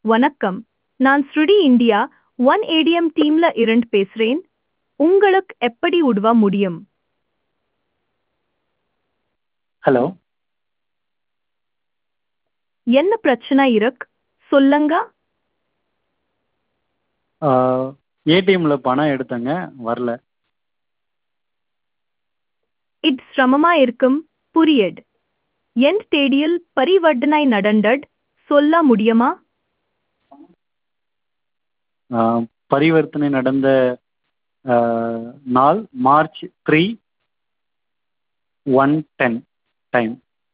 வணக்கம் நான் ஸ்ருடி இந்தியா ஒன் ஏடிஎம் டீம்ல இருந்து பேசுறேன் உங்களுக்கு எப்படி உதவ முடியும் ஹலோ என்ன பிரச்சனை இருக்கு சொல்லுங்க ஏடிஎம்மில் பணம் எடுத்தேங்க வரல இது சிரமமா இருக்கும் புரியட் என் தேதியில் பரிவர்த்தனை நடந்தது சொல்ல முடியுமா ஆ, பரிவர்த்தனை நடந்த ஆ, நாள் March three one ten time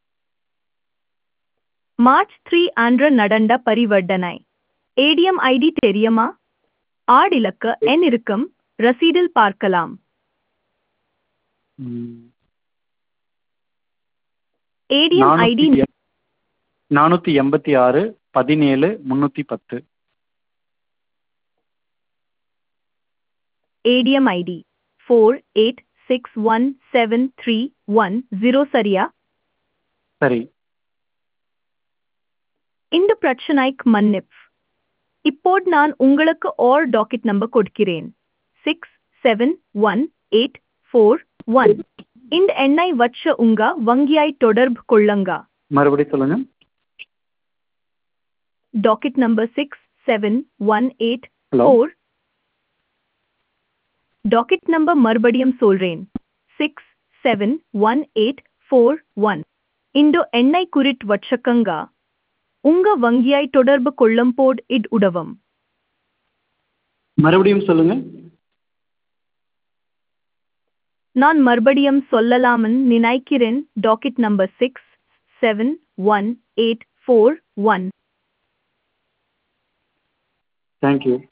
March three அன்று நடந்த பரிவர்த்தனை ஏடிஎம் ஐடி தெரியுமா ஆட் இலக்க எண் இருக்கும் ரசீதில் பார்க்கலாம் ஏடிஎம் ஐடி நானூற்றி எண்பத்தி ஆறு பதினேழு முந்நூற்றி பத்து ATM ID four eight six one seven three one zero சரியா சரி இந்த பிரச்சனைக்கு மன்னிப் இப்போது நான் உங்களுக்கு ஓர் டாக்கெட் நம்பர் கொடுக்கிறேன் six seven one eight four one இந்த எண்ணை வச்ச உங்க வங்கியாய் தொடர்பு கொள்ளுங்க மறுபடியும் சொல்லுங்கள் docket number six seven one eight hello four docket number மறுபடியும் சொல்றேன் six seven one eight four one இந்த எண்ணை குறிட் வச்சக்கங்க உங்க வங்கியாய் தொடர்பு கொள்ளும் போது இட் உதவும் மறுபடியும் சொல்லுங்கள் நான் மறுபடியும் சொல்லலாம்னு நினைக்கிறேன் docket number six seven one eight four one thank you